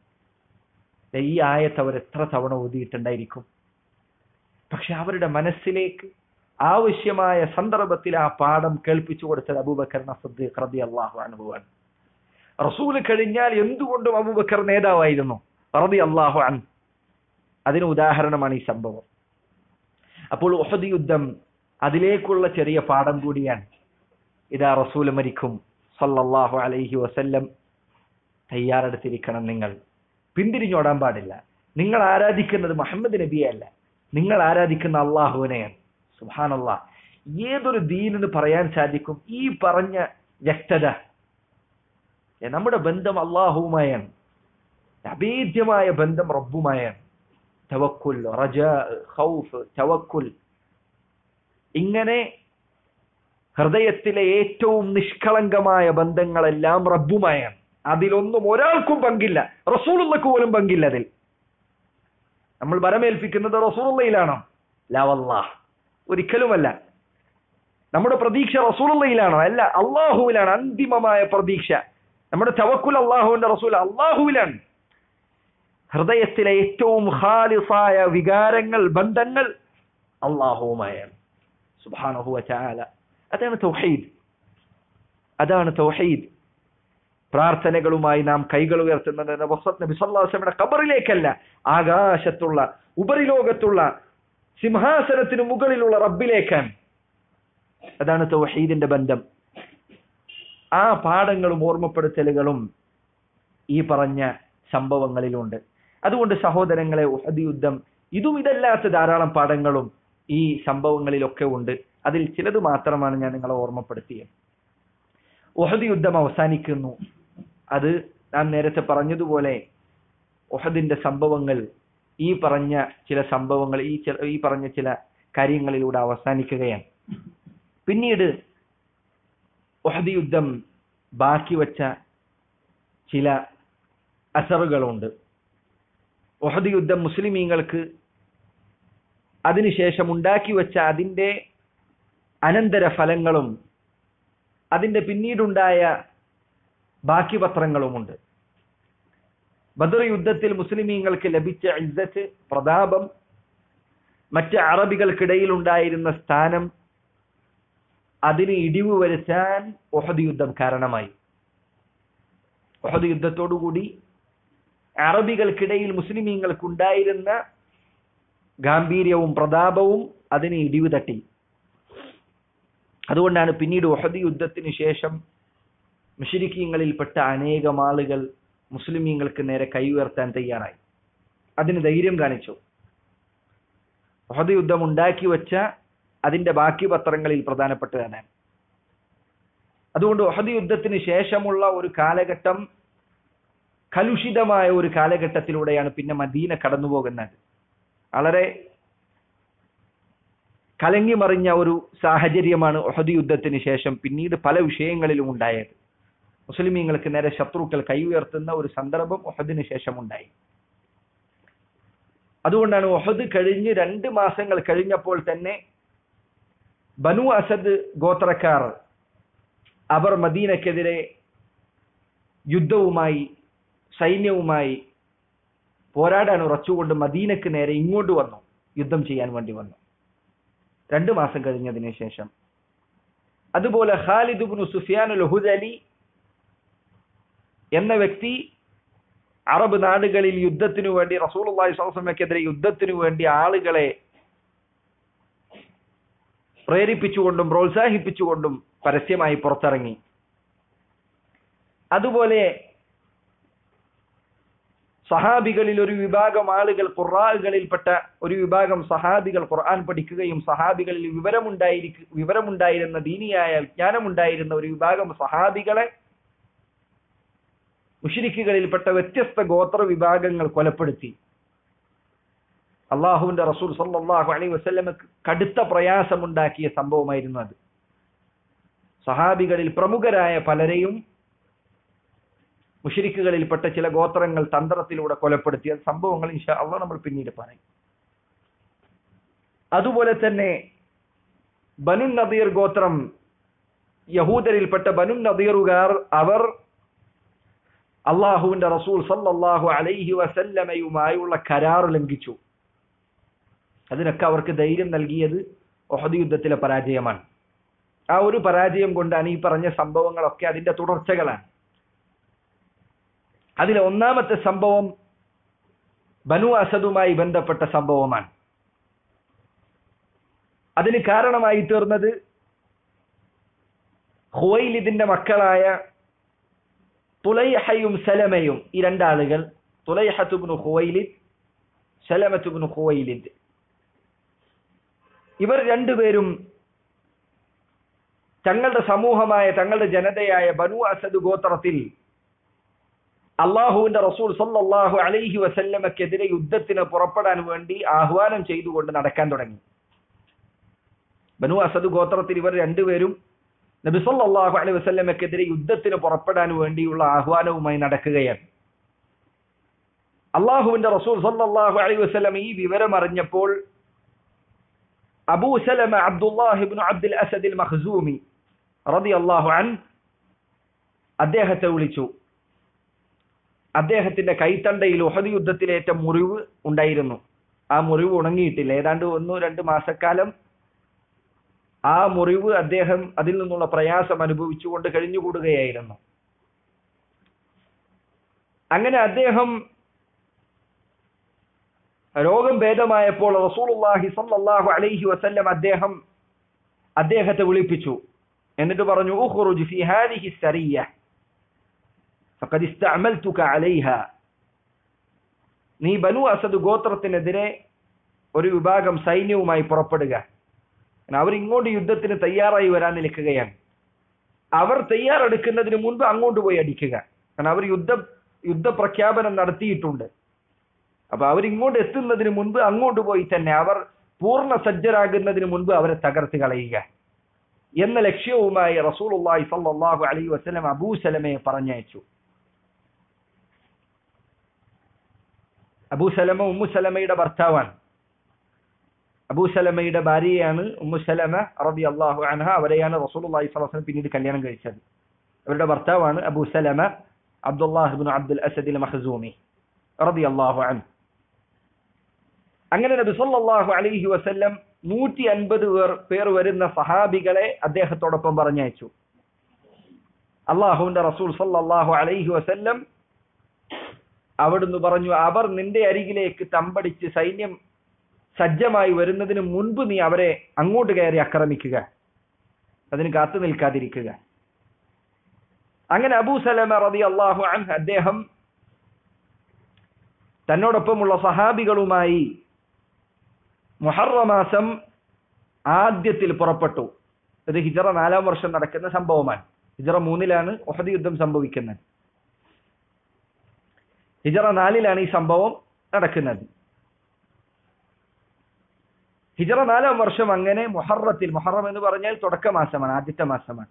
A: ഈ ആയത്ത് അവർ എത്ര തവണ ഓതിയിട്ടുണ്ടായിരിക്കും പക്ഷെ അവരുടെ മനസ്സിലേക്ക് ആവശ്യമായ സന്ദർഭത്തിൽ ആ പാഠം കേൾപ്പിച്ചു കൊടുത്തത് അബൂബക്കർ സദ്ദീഖ് റബി അള്ളാഹു അനുഭവമാണ് റസൂല് കഴിഞ്ഞാൽ എന്തുകൊണ്ടും അബൂബക്കർ നേതാവായിരുന്നു റബി അള്ളാഹു അൻ അതിന് ഉദാഹരണമാണ് ഈ സംഭവം അപ്പോൾ ഉഹദ് യുദ്ധം അതിലേക്കുള്ള ചെറിയ പാഠം കൂടിയാണ് ഇതാ റസൂൽ മരിക്കും സല്ലല്ലാഹു അലൈഹി വസല്ലം തയ്യാറെടുത്തിരിക്കണം നിങ്ങൾ പിന്തിരിഞ്ഞോടാൻ പാടില്ല നിങ്ങൾ ആരാധിക്കുന്നത് മുഹമ്മദ് നബിയല്ല നിങ്ങൾ ആരാധിക്കുന്ന അള്ളാഹുവിനെയാണ് സുഹാനല്ലാ ഏതൊരു ദീനെന്ന് പറയാൻ സാധിക്കും ഈ പറഞ്ഞ വ്യക്തത നമ്മുടെ ബന്ധം അള്ളാഹുവുമായാണ് അഭേദ്യമായ ബന്ധം റബ്ബുമായാണ് തവക്കുൽ റജ ഖൗഫ് തവക്കുൽ ഇങ്ങനെ ഹൃദയത്തിലെ ഏറ്റവും നിഷ്കളങ്കമായ ബന്ധങ്ങളെല്ലാം റബ്ബുമായാണ് അതിലൊന്നും ഒരാൾക്കും പങ്കില്ല റസൂലുള്ളക്ക് പോലും പങ്കില്ല അതിൽ നമ്മൾ വരമേൽപ്പിക്കുന്നത് റസൂലുള്ളയിലാണോ ലാവല്ലാഹ് ഒരിക്കലുമല്ല നമ്മുടെ പ്രതീക്ഷ റസൂലുള്ളയിലാണോ അല്ല അള്ളാഹുവിലാണ് അന്തിമമായ പ്രതീക്ഷ നമ്മുടെ തവക്കുൽ അള്ളാഹുവിന്റെ റസൂൽ അള്ളാഹുവിലാണ് ഹൃദയത്തിലെ ഏറ്റവും ഖാലിസായ വികാരങ്ങൾ ബന്ധങ്ങൾ അള്ളാഹുവുമായാണ് സുബാനഹുവ ചാല അതാണ് തൗഹീദ് അതാണ് തൗഹീദ് പ്രാർത്ഥനകളുമായി നാം കൈകൾ ഉയർത്തുന്നത് നബി സല്ലാസ്ലമിയുടെ കബറിലേക്കല്ല ആകാശത്തുള്ള ഉപരിലോകത്തുള്ള സിംഹാസനത്തിന് മുകളിലുള്ള റബ്ബിലേക്കാണ് അതാണ് തൗഹീദിന്റെ ബന്ധം ആ പാഠങ്ങളും ഓർമ്മപ്പെടുത്തലുകളും ഈ പറഞ്ഞ സംഭവങ്ങളിലുണ്ട് അതുകൊണ്ട് സഹോദരങ്ങളെ ഉഹദ് യുദ്ധം ഇതും ഇതല്ലാത്ത ധാരാളം പാഠങ്ങളും ഈ സംഭവങ്ങളിലൊക്കെ ഉണ്ട് അതിൽ ചിലത് മാത്രമാണ് ഞാൻ നിങ്ങളെ ഓർമ്മപ്പെടുത്തിയത് ഉഹദ് യുദ്ധം അവസാനിക്കുന്നു അത് നാം നേരത്തെ പറഞ്ഞതുപോലെ ഉഹദിന്റെ സംഭവങ്ങൾ ഈ പറഞ്ഞ ചില സംഭവങ്ങൾ ഈ ഈ പറഞ്ഞ ചില കാര്യങ്ങളിലൂടെ അവസാനിക്കുകയാണ് പിന്നീട് ഉഹദ് യുദ്ധം ബാക്കി വച്ച ചില അസറുകളുണ്ട് ഉഹദ് യുദ്ധം മുസ്ലിമീങ്ങൾക്ക് അതിനുശേഷം ഉണ്ടാക്കി വെച്ച അതിന്റെ അനന്തര ഫലങ്ങളും അതിന്റെ പിന്നീടുണ്ടായ ബാക്കി പത്രങ്ങളുമുണ്ട് ബദർ യുദ്ധത്തിൽ മുസ്ലിമീങ്ങൾക്ക് ലഭിച്ച ഇസ്സത്ത് പ്രതാപം മറ്റ് അറബികൾക്കിടയിൽ ഉണ്ടായിരുന്ന സ്ഥാനം അതിന് ഇടിവ് വരുത്താൻ ഒഹദ് യുദ്ധം കാരണമായി ഒഹദ് യുദ്ധത്തോടുകൂടി അറബികൾക്കിടയിൽ മുസ്ലിമീങ്ങൾക്കുണ്ടായിരുന്ന ഗാംഭീര്യവും പ്രതാപവും അതിന് ഇടിവ് തട്ടി അതുകൊണ്ടാണ് പിന്നീട് ഒഹദ് യുദ്ധത്തിന് ശേഷം മുഷരിക്കീങ്ങളിൽപ്പെട്ട അനേകം ആളുകൾ മുസ്ലിമീങ്ങൾക്ക് നേരെ കൈ ഉയർത്താൻ തയ്യാറായി അതിന് ധൈര്യം കാണിച്ചു ഒഹദ് യുദ്ധം ഉണ്ടാക്കി വെച്ച അതിന്റെ ബാക്കി പത്രങ്ങളിൽ പ്രധാനപ്പെട്ടതാണ് അതുകൊണ്ട് ഒഹദ് യുദ്ധത്തിന് ശേഷമുള്ള ഒരു കാലഘട്ടം കലുഷിതമായ ഒരു കാലഘട്ടത്തിലൂടെയാണ് പിന്നെ മദീന കടന്നു പോകുന്നത് വളരെ കലങ്ങി മറിഞ്ഞ ഒരു സാഹചര്യമാണ് ഒഹദ് യുദ്ധത്തിന് ശേഷം പിന്നീട് പല വിഷയങ്ങളിലും ഉണ്ടായത് മുസ്ലിമീങ്ങൾക്ക് നേരെ ശത്രുക്കൾ കൈ ഉയർത്തുന്ന ഒരു സന്ദർഭം ഒഹദിന് ശേഷം ഉണ്ടായി അതുകൊണ്ടാണ് ഒഹദ് കഴിഞ്ഞ് രണ്ട് മാസങ്ങൾ കഴിഞ്ഞപ്പോൾ തന്നെ ബനു അസദ് ഗോത്രക്കാർ അവർ മദീനക്കെതിരെ യുദ്ധവുമായി സൈന്യവുമായി പോരാടാൻ ഉറച്ചുകൊണ്ട് മദീനക്ക് നേരെ ഇങ്ങോട്ട് വന്നു യുദ്ധം ചെയ്യാൻ വേണ്ടി വന്നു രണ്ടു മാസം കഴിഞ്ഞതിന് ശേഷം അതുപോലെ ഖാലിദ് ബിൻ സുഫിയാൻ ഹുദലി എന്ന വ്യക്തി അറബ് നാടുകളിൽ യുദ്ധത്തിനു വേണ്ടി റസൂലുള്ളാഹി സ്വലമക്കെതിരെ യുദ്ധത്തിനു വേണ്ടി ആളുകളെ പ്രേരിപ്പിച്ചുകൊണ്ടും പ്രോത്സാഹിപ്പിച്ചുകൊണ്ടും പരസ്യമായി പുറത്തിറങ്ങി അതുപോലെ സഹാബികളിൽ ഒരു വിഭാഗം ആളുകൾ ഖുറാകളിൽപ്പെട്ട ഒരു വിഭാഗം സഹാബികൾ ഖുർആൻ പഠിക്കുകയും സഹാബികളിൽ വിവരമുണ്ടായിരിക്കും വിവരമുണ്ടായിരുന്ന ദീനിയായ വിജ്ഞാനമുണ്ടായിരുന്ന ഒരു വിഭാഗം സഹാബികളെ മുഷിരിക്കുകളിൽപ്പെട്ട വ്യത്യസ്ത ഗോത്ര വിഭാഗങ്ങൾ കൊലപ്പെടുത്തി അള്ളാഹുവിന്റെ റസൂൽ സല്ലാഹു അലൈ വസ്ല്ലമക്ക് കടുത്ത പ്രയാസമുണ്ടാക്കിയ സംഭവമായിരുന്നു അത് സഹാബികളിൽ പ്രമുഖരായ പലരെയും മുഷിരിക്കുകളിൽപ്പെട്ട ചില ഗോത്രങ്ങൾ തന്ത്രത്തിലൂടെ കൊലപ്പെടുത്തിയ സംഭവങ്ങൾ ഇൻഷാ അള്ളാഹ് നമ്മൾ പിന്നീട് പറയും അതുപോലെ തന്നെ ബനു നദീർ ഗോത്രം യഹൂദരിൽപ്പെട്ട ബനു നദീറുകാർ അവർ അള്ളാഹുവിന്റെ റസൂൽ സല്ലല്ലാഹു അലൈഹി വസല്ലമയുമായുള്ള കരാർ ലംഘിച്ചു അതിനൊക്കെ അവർക്ക് ധൈര്യം നൽകിയത് ഒഹദ് യുദ്ധത്തിലെ പരാജയമാണ് ആ ഒരു പരാജയം കൊണ്ടാണ് ഈ പറഞ്ഞ സംഭവങ്ങളൊക്കെ അതിന്റെ തുടർച്ചകളാണ് അതിലെ ഒന്നാമത്തെ സംഭവം ബനു അസദുമായി ബന്ധപ്പെട്ട സംഭവമാണ് അതിന് കാരണമായി തീർന്നത് ഹുവൈലിദിന്റെ മക്കളായ തുലൈഹയും സലമയും ഈ രണ്ടാളുകൾ തുലൈഹത്തുബ്നു ഹുവൈലിദ് സലമത്തുബ്നു ഹുവൈലിദ് ഇവർ രണ്ടുപേരും തങ്ങളുടെ സമൂഹമായ തങ്ങളുടെ ജനതയായ ബനു അസദ് ഗോത്രത്തിൽ അള്ളാഹുവിന്റെ റസൂൽ സല്ലല്ലാഹു അലൈഹി വസല്ലമക്കെതിരെ യുദ്ധത്തിന് പുറപ്പെടാൻ വേണ്ടി ആഹ്വാനം ചെയ്തുകൊണ്ട് നടക്കാൻ തുടങ്ങി ബനു അസദ് ഗോത്രത്തിൽ ഇവർ രണ്ടുപേരും നബി സല്ലല്ലാഹു അലൈഹി വസല്ലമക്കെതിരെ യുദ്ധത്തിന് പുറപ്പെടാൻ വേണ്ടിയുള്ള ആഹ്വാനവുമായി നടക്കുകയാണ് അള്ളാഹുവിന്റെ റസൂൽ സല്ലല്ലാഹു അലൈഹി വസല്ലം ഈ വിവരം അറിഞ്ഞപ്പോൾ അബൂ സലമ അബ്ദുല്ലാഹിബ്നു അബ്ദുൽ അസദിൽ മഖ്സൂമി റളിയല്ലാഹു അൻ അദ്ദേഹത്തെ വിളിച്ചു അദ്ദേഹത്തിന്റെ കൈത്തണ്ടയിൽ ഉഹദ് യുദ്ധത്തിലേറ്റ മുറിവ് ഉണ്ടായിരുന്നു ആ മുറിവ് ഉണങ്ങിയിട്ടില്ല ഏതാണ്ട് ഒന്നോ രണ്ട് മാസക്കാലം ആ മുറിവ് അദ്ദേഹം അതിൽ നിന്നുള്ള പ്രയാസം അനുഭവിച്ചുകൊണ്ട് കഴിഞ്ഞുകൂടുകയായിരുന്നു അങ്ങനെ അദ്ദേഹം രോഗം ഭേദമായപ്പോൾ റസൂലുള്ളാഹി സല്ലല്ലാഹു അലൈഹി വസല്ലം അദ്ദേഹം അദ്ദേഹത്തെ വിളിപ്പിച്ചു എന്നിട്ട് പറഞ്ഞു ഉഖ്റുജ് ഫി ഹാദിഹി സരിയ ഫഖദ് ഇസ്തഅമൽതുക അലൈഹ നീ ബനു അസദ് ഗോത്രത്തിനെതിരെ ഒരു വിഭാഗം സൈന്യവുമായി പുറപ്പെടുക അവർ ഇങ്ങോട്ട് യുദ്ധത്തിന് തയ്യാറായി വരാൻ നിൽക്കുകയാണ് അവർ തയ്യാറെടുക്കുന്നതിന് മുൻപ് അങ്ങോട്ട് പോയി അടിക്കുക കാരണം അവർ യുദ്ധ യുദ്ധപ്രഖ്യാപനം നടത്തിയിട്ടുണ്ട് അപ്പൊ അവരിങ്ങോട്ട് എത്തുന്നതിന് മുൻപ് അങ്ങോട്ട് പോയി തന്നെ അവർ പൂർണ്ണ സജ്ജരാകുന്നതിന് മുൻപ് അവരെ തകർത്ത് കളയുക എന്ന ലക്ഷ്യവുമായി റസൂലുള്ളാഹി സല്ലല്ലാഹു അലൈഹി വസല്ലം അബൂ സലമയെ പറഞ്ഞയച്ചു അബൂ സലമ ഉമ്മു സലമയുടെ ഭർത്താവാണ് അബൂ സലമയുടെ ഭാര്യയാണ് ഉമ്മു സലമ റബി അള്ളാഹു അൻഹ അവരെയാണ് റസൂലുള്ളാഹി സ്വല്ലല്ലാഹു അലൈഹി വസല്ലം പിന്നീട് കല്യാണം കഴിച്ചത് അവരുടെ ഭർത്താവാണ് അബൂ സലമ അബ്ദുല്ലാഹിബ്നു അബ്ദുൽ അസദിൽ മഖ്സൂമി റബി അള്ളാഹു അൻഹു അങ്ങനെ നബി സല്ലല്ലാഹു അലൈഹി വസല്ലം നൂറ്റി അൻപത് പേർ പേർ വരുന്ന സഹാബികളെ അദ്ദേഹത്തോടൊപ്പം പറഞ്ഞയച്ചു അള്ളാഹുവിന്റെ റസൂൽ സല്ലല്ലാഹു അലൈഹി വസല്ലം അവിടുന്ന് പറഞ്ഞു അവർ നിന്റെ അരികിലേക്ക് തമ്പടിച്ച് സൈന്യം സജ്ജമായി വരുന്നതിന് മുൻപ് നീ അവരെ അങ്ങോട്ട് കയറി ആക്രമിക്കുക അതിന് കാത്തു നിൽക്കാതിരിക്കുക അങ്ങനെ അബൂ സലമ റതി അള്ളാഹു അൻ അദ്ദേഹം തന്നോടൊപ്പമുള്ള സഹാബികളുമായി മുഹറമാസം ആദ്യത്തിൽ പുറപ്പെട്ടു ഇത് ഹിജറ നാലാം വർഷം നടക്കുന്ന സംഭവമാണ് ഹിജറ മൂന്നിലാണ് ഒഹദ് യുദ്ധം സംഭവിക്കുന്നത് ഹിജറ നാലിലാണ് ഈ സംഭവം നടക്കുന്നത് ഹിജറ നാലാം വർഷം അങ്ങനെ മുഹറത്തിൽ മുഹറം എന്ന് പറഞ്ഞാൽ തുടക്ക മാസമാണ് ആദ്യത്തെ മാസമാണ്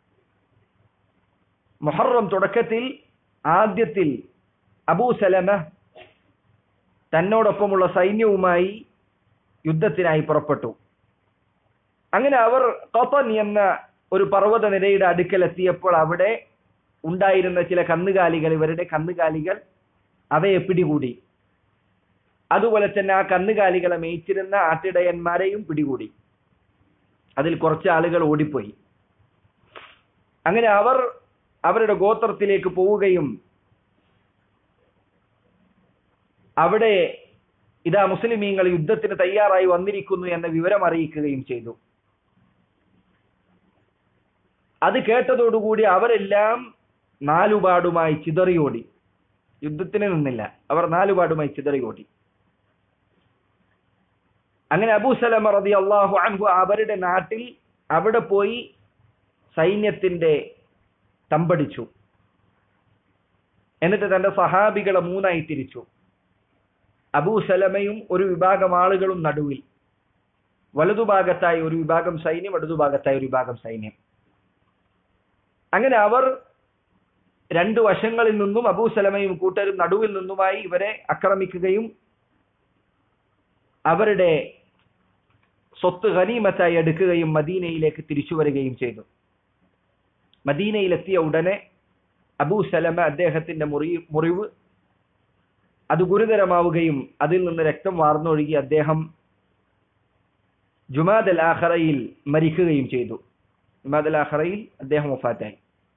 A: മുഹറം തുടക്കത്തിൽ ആദ്യത്തിൽ അബൂ സലമ തന്നോടൊപ്പമുള്ള സൈന്യവുമായി യുദ്ധത്തിനായി പുറപ്പെട്ടു അങ്ങനെ അവർ ഖത്തൻ എന്ന ഒരു പർവ്വത നിരയുടെ അടുക്കലെത്തിയപ്പോൾ അവിടെ ഉണ്ടായിരുന്ന ചില കന്നുകാലികൾ ഇവരുടെ കന്നുകാലികൾ അവയെ പിടികൂടി അതുപോലെ തന്നെ ആ കന്നുകാലികളെ മേയിച്ചിരുന്ന ആട്ടിടയന്മാരെയും പിടികൂടി അതിൽ കുറച്ച് ആളുകൾ ഓടിപ്പോയി അങ്ങനെ അവർ അവരുടെ ഗോത്രത്തിലേക്ക് പോവുകയും അവിടെ ഇതാ മുസ്ലിമീങ്ങൾ യുദ്ധത്തിന് തയ്യാറായി വന്നിരിക്കുന്നു എന്ന വിവരം അറിയിക്കുകയും ചെയ്തു അത് കേട്ടതോടുകൂടി അവരെല്ലാം നാലുപാടുമായി ചിതറിയോടി യുദ്ധത്തിന് നിന്നില്ല അവർ നാലുപാടുമായി ചിതറിയോടി അങ്ങനെ അബൂ സലമ റതി അള്ളാഹു അൻഹു അവരുടെ നാട്ടിൽ അവിടെ പോയി സൈന്യത്തിന്റെ തമ്പടിച്ചു എന്നിട്ട് തന്റെ സഹാബികളെ മൂന്നായി തിരിച്ചു അബൂ സലമയും ഒരു വിഭാഗം ആളുകളും നടുവിൽ വലതുഭാഗത്തായി ഒരു വിഭാഗം സൈന്യം ഇടതുഭാഗത്തായി ഒരു വിഭാഗം സൈന്യം അങ്ങനെ അവർ രണ്ടു വശങ്ങളിൽ നിന്നും അബൂ സലമയും കൂട്ടരും നടുവിൽ നിന്നുമായി ഇവരെ ആക്രമിക്കുകയും അവരുടെ സ്വത്ത് ഖനീമത്തായി എടുക്കുകയും മദീനയിലേക്ക് തിരിച്ചു വരികയും ചെയ്തു മദീനയിലെത്തിയ ഉടനെ അബൂ സലമ അദ്ദേഹത്തിന്റെ മുറി മുറിവ് അത് ഗുരുതരമാവുകയും അതിൽ നിന്ന് രക്തം വാർന്നൊഴുകി അദ്ദേഹം ജുമാദ് അൽ ആഖറയിൽ മരിക്കുകയും ചെയ്തു ജുമാദ് അൽ ആഖറയിൽ അദ്ദേഹം വഫാറ്റായി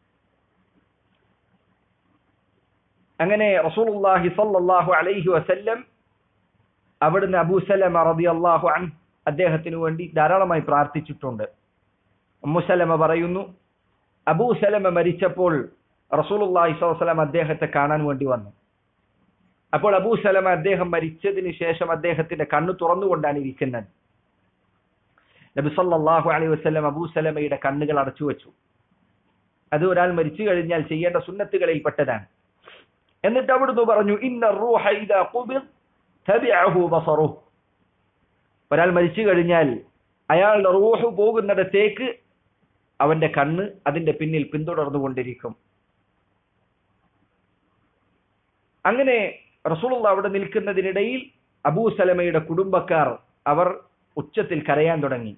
A: അങ്ങനെ റസൂലുള്ളാഹി സ്വല്ലല്ലാഹു അലൈഹി വസല്ലം അവിടുന്ന് അബൂ സലമ റളിയല്ലാഹു അൻ അദ്ദേഹത്തിന് വേണ്ടി ധാരാളമായി പ്രാർത്ഥിച്ചിട്ടുണ്ട് ഉമ്മു സലമ പറയുന്നു അബൂ സലമ മരിച്ചപ്പോൾ റസൂലുള്ളാഹി സ്വല്ലല്ലാഹു അലൈഹി വസല്ലം അദ്ദേഹത്തെ കാണാൻ വേണ്ടി വന്നു അപ്പോൾ അബൂ സലമ അദ്ദേഹം മരിച്ചതിന് ശേഷം അദ്ദേഹത്തിന്റെ കണ്ണ് തുറന്നുകൊണ്ടാണ് ഇരിക്കുന്നത് നബി സല്ലല്ലാഹു അലൈഹി വസല്ലം അബൂ സലമയുടെ കണ്ണുകൾ അടച്ചു വെച്ചു അത് ഒരാൾ മരിച്ചു കഴിഞ്ഞാൽ ചെയ്യേണ്ട സുന്നത്തുകളിൽ പെട്ടതാണ് എന്നിട്ട് അവിടുന്ന് പറഞ്ഞു ഇന്ന റൂഹ ഇദാ ഖുബിദ് തബിഅഹു ബസറുഹു ഒരാൾ മരിച്ചു കഴിഞ്ഞാൽ അയാളുടെ റൂഹ് പോകുന്നിടത്തേക്ക് അവന്റെ കണ്ണ് അതിന്റെ പിന്നിൽ പിന്തുടർന്നുകൊണ്ടിരിക്കും അങ്ങനെ റസൂലുള്ള അവിടെ നിൽക്കുന്നതിനിടയിൽ അബൂ സലമയുടെ കുടുംബക്കാർ അവർ ഉച്ചത്തിൽ കരയാൻ തുടങ്ങി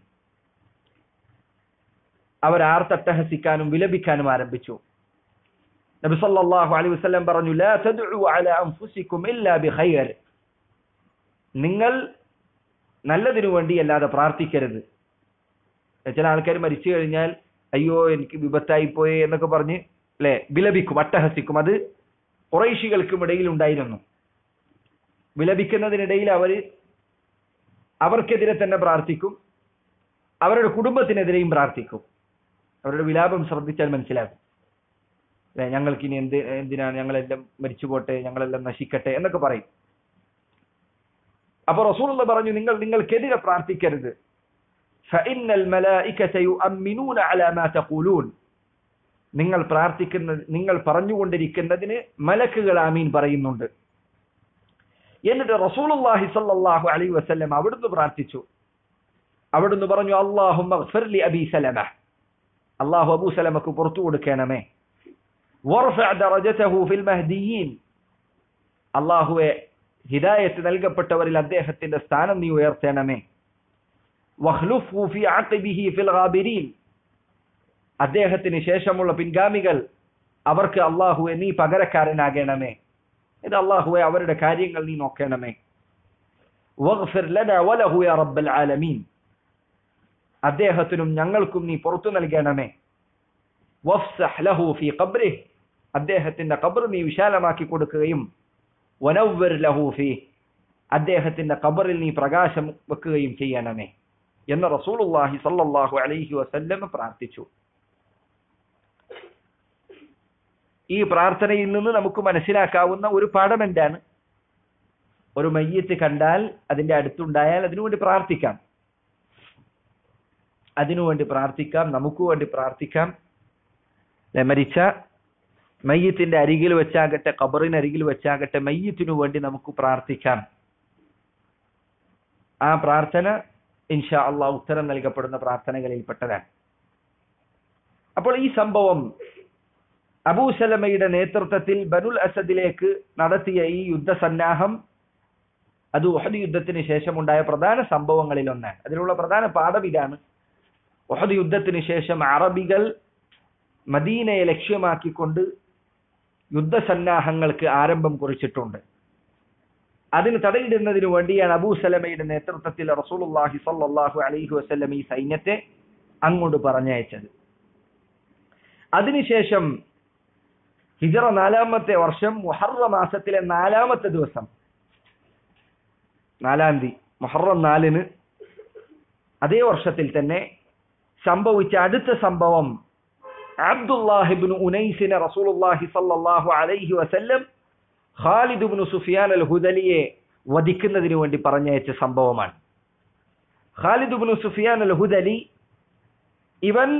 A: അവർ ആർത്തട്ടഹസിക്കാനും വിലപിക്കാനും ആരംഭിച്ചു നബി സല്ലല്ലാഹു അലൈഹി വസല്ലം പറഞ്ഞു ലാ തദ്ഉ അലാ അൻഫുസികും ഇല്ലാ ബിഖൈർ നിങ്ങൾ നല്ലതിനു വേണ്ടി അല്ലാതെ പ്രാർത്ഥിക്കരുത് ചില ആൾക്കാർ മരിച്ചു കഴിഞ്ഞാൽ അയ്യോ എനിക്ക് വിപത്തായി പോയേ എന്നൊക്കെ പറഞ്ഞ് അല്ലെ വിലപിക്കും അട്ടഹസിക്കും അത് കുറേശികൾക്കും ഇടയിൽ ഉണ്ടായിരുന്നു വിലപിക്കുന്നതിനിടയിൽ അവര് അവർക്കെതിരെ തന്നെ പ്രാർത്ഥിക്കും അവരുടെ കുടുംബത്തിനെതിരെയും പ്രാർത്ഥിക്കും അവരുടെ വിലാപം ശ്രദ്ധിച്ചാൽ മനസ്സിലാകും അല്ലെ ഞങ്ങൾക്ക് ഇനി എന്ത് എന്തിനാണ് ഞങ്ങളെല്ലാം മരിച്ചു പോട്ടെ ഞങ്ങളെല്ലാം നശിക്കട്ടെ എന്നൊക്കെ പറയും അപ്പൊ റസൂലുള്ള പറഞ്ഞു നിങ്ങൾ നിങ്ങൾക്കെതിരെ പ്രാർത്ഥിക്കരുത് فإن الملائكة يؤمنون على ما تقولون നിങ്ങൾ പ്രാർത്ഥിക്കുന്ന നിങ്ങൾ പറഞ്ഞുകൊണ്ടിരിക്കുന്നതിന് മലക്കുകൾ ആമീൻ പറയുന്നുണ്ട് എന്നിട്ട് റസൂലുള്ളാഹി സ്വല്ലല്ലാഹു അലൈഹി വസല്ലം അവിടുന്ന് പ്രാർത്ഥിച്ചു അവിടുന്ന് പറഞ്ഞു അല്ലാഹുമ്മ ഗ്ഫിർലി അബീ സലമ അല്ലാഹു അബൂ സലമക്ക് പുറത്തു കൊടുക്കണമേ വർഫഅ ദറജതഹു ഫിൽ മഹ്ദിയീൻ അല്ലാഹുവേ ഹിദായത്ത് നൽകപ്പെട്ടവരിൽ അദ്ദേഹത്തിന്റെ സ്ഥാനം നീ ഉയർത്തണമേ വഖ്ലുഫ്ഹു ഫി അഖിബിഹി ഫിൽ ഗാബിരീൻ അദ്ദേഹത്തിന് ശേഷമുള്ള പിൻഗാമികൾ അവർക്ക് അള്ളാഹുവെ നീ പകരക്കാരനാകണമേ ഇത് അള്ളാഹുവെ അവരുടെ കാര്യങ്ങൾ നീ നോക്കണമേ വഗ്ഫിർ ലനാ വലഹു യാ റബ്ബൽ ആലമീൻ അദ്ദേഹത്തിനും ഞങ്ങൾക്കും നീ പുറത്തു നൽകണമേ വഫ്സഹ് ലഹു ഫി ഖബ്രിഹ് അദ്ദേഹത്തിന്റെ ഖബർ നീ വിശാലമാക്കി കൊടുക്കുകയും വനവ്വർ ലഹു ഫി അദ്ദേഹത്തിന്റെ ഖബറിൽ നീ പ്രകാശം വെക്കുകയും ചെയ്യണമേ എന്ന് റസൂലുള്ളാഹി സല്ലല്ലാഹു അലൈഹി വസല്ലം പ്രാർത്ഥിച്ചു ഈ പ്രാർത്ഥനയിൽ നിന്ന് നമുക്ക് മനസ്സിലാക്കാവുന്ന ഒരു പാഠം എന്താണ് ഒരു മയ്യത്ത് കണ്ടാൽ അതിന്റെ അടുത്തുണ്ടായാൽ അതിനുവേണ്ടി പ്രാർത്ഥിക്കാം അതിനുവേണ്ടി പ്രാർത്ഥിക്കാം നമുക്ക് വേണ്ടി പ്രാർത്ഥിക്കാം അല്ലെ, മരിച്ച മയ്യത്തിന്റെ അരികിൽ വെച്ചാകട്ടെ ഖബറിന് അരികിൽ വെച്ചാകട്ടെ മയ്യത്തിനു വേണ്ടി നമുക്ക് പ്രാർത്ഥിക്കാം ആ പ്രാർത്ഥന ഇൻഷാ അള്ളാഹ് ഉത്തരം നൽകപ്പെടുന്ന പ്രാർത്ഥനകളിൽപ്പെട്ടതാണ് അപ്പോൾ ഈ സംഭവം അബൂസലമയുടെ നേതൃത്വത്തിൽ ബനുൽ അസദിലേക്ക് നടത്തിയ ഈ യുദ്ധസന്നാഹം അത് ഉഹദ് യുദ്ധത്തിന് ശേഷമുണ്ടായ പ്രധാന സംഭവങ്ങളിൽ ഒന്നാണ് അതിലുള്ള പ്രധാന പാഠം ഇതാണ് ഉഹദ് യുദ്ധത്തിന് ശേഷം അറബികൾ മദീനയെ ലക്ഷ്യമാക്കിക്കൊണ്ട് യുദ്ധസന്നാഹങ്ങൾക്ക് ആരംഭം കുറിച്ചിട്ടുണ്ട് അതിന് തടയിടുന്നതിന് വേണ്ടിയാണ് അബൂ സലമയുടെ നേതൃത്വത്തിൽ റസൂലുള്ളാഹി സ്വല്ലല്ലാഹു അലൈഹി വസല്ലം ഈ സൈന്യത്തെ അങ്ങോട്ട് പറഞ്ഞയച്ചത് അതിനുശേഷം ഹിജറ നാലാമത്തെ വർഷം മുഹറ മാസത്തിലെ നാലാമത്തെ ദിവസം നാലാം തീയതി മുഹറം നാലിന് അതേ വർഷത്തിൽ തന്നെ സംഭവിച്ച അടുത്ത സംഭവം അബ്ദുല്ലാഹിബിൻ ഉനൈസിനെ റസൂലുള്ളാഹി സല്ലല്ലാഹു അലൈഹി വസല്ലം ഖാലിദ് ഇബ്നു സുഫിയാൻ അൽ ഹുദലിയെ വധിക്കുന്നതിന് വേണ്ടി പറഞ്ഞയച്ച സംഭവമാണ് ഖാലിദ് ഇബ്നു സുഫിയാൻ അൽ ഹുദലി ഇവൻ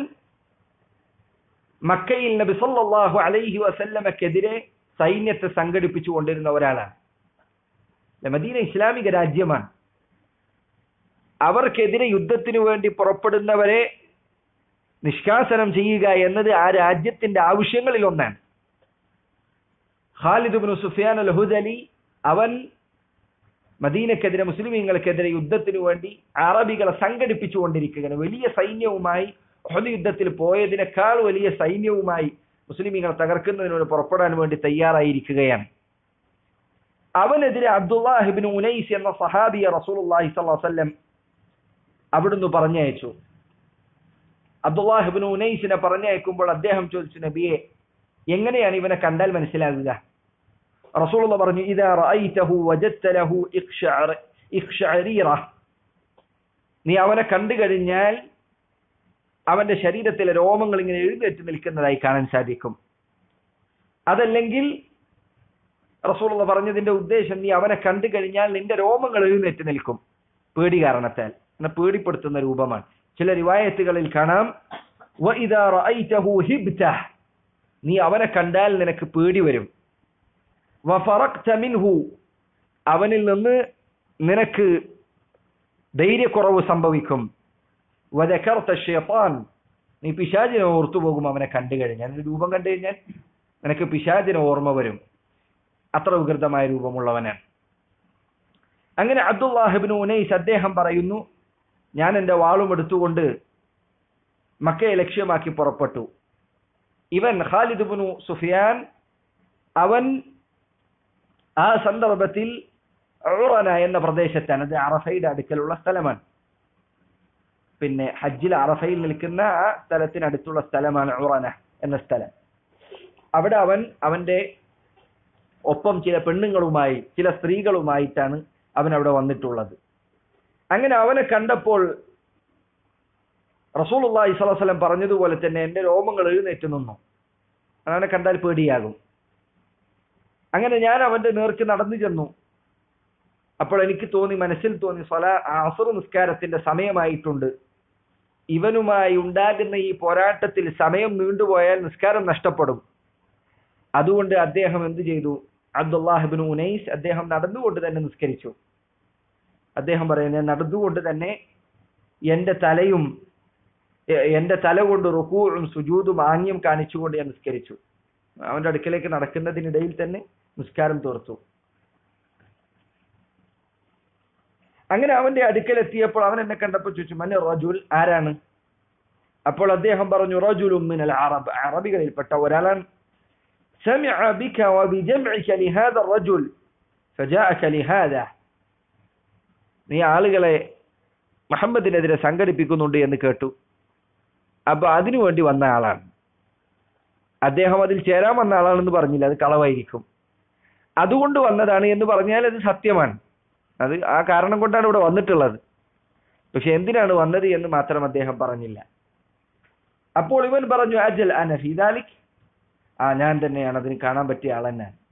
A: മക്കയിൽ നബി സല്ലല്ലാഹു അലൈഹി വസല്ലമക്കെതിരെ സൈന്യത്തെ സംഘടിപ്പിച്ചു കൊണ്ടിരുന്ന ഒരാളാണ് മദീന ഇസ്ലാമിക രാജ്യമാണ് അവർക്കെതിരെ യുദ്ധത്തിനു വേണ്ടി പുറപ്പെടുന്നവരെ നിഷ്കാസനം ചെയ്യുക എന്നത് ആ രാജ്യത്തിന്റെ ആവശ്യങ്ങളിൽ ഒന്നാണ് Khalid bin Sufyan al Hudhali അവൻ മദീനക്കെതിരെ മുസ്ലിമീങ്ങൾക്കെതിരെ യുദ്ധത്തിനു വേണ്ടി അറബികളെ സംഘടിപ്പിച്ചുകൊണ്ടിരിക്കുകയാണ് വലിയ സൈന്യവുമായി ഒഹദ് യുദ്ധത്തിൽ പോയതിനേക്കാൾ വലിയ സൈന്യവുമായി മുസ്ലിമീങ്ങളെ തകർക്കുന്നതിനോട് പുറപ്പെടാൻ വേണ്ടി തയ്യാറായിരിക്കുകയാണ് അവനെതിരെ അബ്ദുല്ലാഹിബിൻ ഉനൈസ് എന്ന സഹാബിയ റസൂലുള്ളാഹി സ്വല്ലല്ലാഹു അലൈഹി വസല്ലം അവിടുന്ന് പറഞ്ഞയച്ചു അബ്ദുല്ലാഹിബിൻ ഉനൈസിനെ പറഞ്ഞയക്കുമ്പോൾ അദ്ദേഹം ചോദിച്ചു നബിയെ എങ്ങനെയാണ് ഇവനെ കണ്ടാൽ മനസ്സിലാകുക റസൂലുള്ള പറഞ്ഞു ഇതാ റഅയ്തഹു വജദ്ത ലഹു ഇഖ്ശഅർ ഇഖ്ശഅരീറ നീ അവനെ കണ്ടു കഴിഞ്ഞാൽ അവന്റെ ശരീരത്തിലെ രോമങ്ങൾ ഇങ്ങനെ എഴുന്നേറ്റ് നിൽക്കുന്നതായി കാണാൻ സാധിക്കും അതല്ലെങ്കിൽ റസൂലുള്ള പറഞ്ഞതിന്റെ ഉദ്ദേശം നീ അവനെ കണ്ടു കഴിഞ്ഞാൽ നിന്റെ രോമങ്ങൾ എഴുന്നേറ്റ് നിൽക്കും പേടി കാരണത്താൽ എന്നെ പേടിപ്പെടുത്തുന്ന രൂപമാണ് ചില റിവായത്തുകളിൽ കാണാം വഇദാ റഅയ്തഹു ഹിബ്ത നീ അവനെ കണ്ടാൽ നിനക്ക് പേടി വരും വഫറഖ്ത മിൻഹു അവനിൽ നിന്ന് നിനക്ക് ധൈര്യക്കുറവ് സംഭവിക്കും വദക്കർത്ത ഷൈത്താൻ നീ പിശാചിനെ ഓർത്തു പോകും അവനെ കണ്ടു കഴിഞ്ഞാൽ രൂപം കണ്ടു കഴിഞ്ഞാൽ നിനക്ക് പിശാചിനെ ഓർമ്മ വരും അത്ര വികൃതമായ രൂപമുള്ളവനാണ് അങ്ങനെ അബ്ദുല്ലാഹിബിൻ ഉനൈസ് അദ്ദേഹം പറയുന്നു ഞാൻ എന്റെ വാളും എടുത്തുകൊണ്ട് മക്കയെ ലക്ഷ്യമാക്കി പുറപ്പെട്ടു ഇവൻ ഖാലിദ് ബിനു സുഫിയാൻ അവൻ ആ സന്ദർഭത്തിൽ ഉറന എന്ന പ്രദേശത്താണ് അത് അറഫയുടെ അടുക്കലുള്ള സ്ഥലമാണ് പിന്നെ ഹജ്ജിൽ അറഫയിൽ നിൽക്കുന്ന ആ സ്ഥലത്തിനടുത്തുള്ള സ്ഥലമാണ് ഉറന എന്ന സ്ഥലം അവിടെ അവൻ അവന്റെ ഒപ്പം ചില പെണ്ണുങ്ങളുമായി ചില സ്ത്രീകളുമായിട്ടാണ് അവൻ അവിടെ വന്നിട്ടുള്ളത് അങ്ങനെ അവനെ കണ്ടപ്പോൾ റസൂലുള്ളാഹി സ്വല്ലല്ലാഹു അലൈഹി വസല്ലം പറഞ്ഞതുപോലെ തന്നെ എന്റെ രോമങ്ങൾ എഴുന്നേറ്റ് നിന്നു അവനെ കണ്ടാൽ പേടിയാകും അങ്ങനെ ഞാൻ അവന്റെ നേർക്ക് നടന്നു ചെന്നു അപ്പോൾ എനിക്ക് തോന്നി മനസ്സിൽ തോന്നി സ്വലാ അസുർ നിസ്കാരത്തിന്റെ സമയമായിട്ടുണ്ട് ഇവനുമായി ഉണ്ടാകുന്ന ഈ പോരാട്ടത്തിൽ സമയം നീണ്ടുപോയാൽ നിസ്കാരം നഷ്ടപ്പെടും അതുകൊണ്ട് അദ്ദേഹം എന്ത് ചെയ്തു അബ്ദുല്ലാഹിബിൻ ഉനൈസ് അദ്ദേഹം നടന്നുകൊണ്ട് തന്നെ നിസ്കരിച്ചു അദ്ദേഹം പറയുന്നത് നടന്നുകൊണ്ട് തന്നെ എന്റെ തലയും എ- എന്റെ തല കൊണ്ട് റുക്കൂഴും സുജൂതും ആംഗ്യം കാണിച്ചുകൊണ്ട് ഞാൻ നിസ്കരിച്ചു അവന്റെ അടുക്കലേക്ക് നടക്കുന്നതിനിടയിൽ തന്നെ നിസ്കാരം തീർത്തു അങ്ങനെ അവന്റെ അടുക്കൽ എത്തിയപ്പോൾ അവൻ എന്നെ കണ്ടപ്പോൾ ചോദിച്ചു മന റജുൽ ആരാണ് അപ്പോൾ അദ്ദേഹം പറഞ്ഞു റജുലും മിനൽ അറബ് അറബികളിൽപ്പെട്ട ഒരാളാണ് سمع بك وبجمعك لهذا الرجل فجاءك لهذا നീ ആളുകളെ മുഹമ്മദിനെതിരെ സംഘടിപ്പിക്കുന്നുണ്ട് എന്ന് കേട്ടു അപ്പൊ അതിനു വേണ്ടി വന്ന ആളാണ് അദ്ദേഹം അതിൽ ചേരാൻ വന്ന ആളാണെന്ന് പറഞ്ഞില്ല അത് കളവായിരിക്കും അതുകൊണ്ട് വന്നതാണ് എന്ന് പറഞ്ഞാൽ അത് സത്യമാണ് അത് ആ കാരണം കൊണ്ടാണ് ഇവിടെ വന്നിട്ടുള്ളത് പക്ഷെ എന്തിനാണ് വന്നത് എന്ന് മാത്രം അദ്ദേഹം പറഞ്ഞില്ല അപ്പോൾ ഇവൻ പറഞ്ഞു അജൽ അനഫിദാലിക് ആ ഞാൻ തന്നെയാണ് അതിന് കാണാൻ പറ്റിയ ആൾ തന്നെ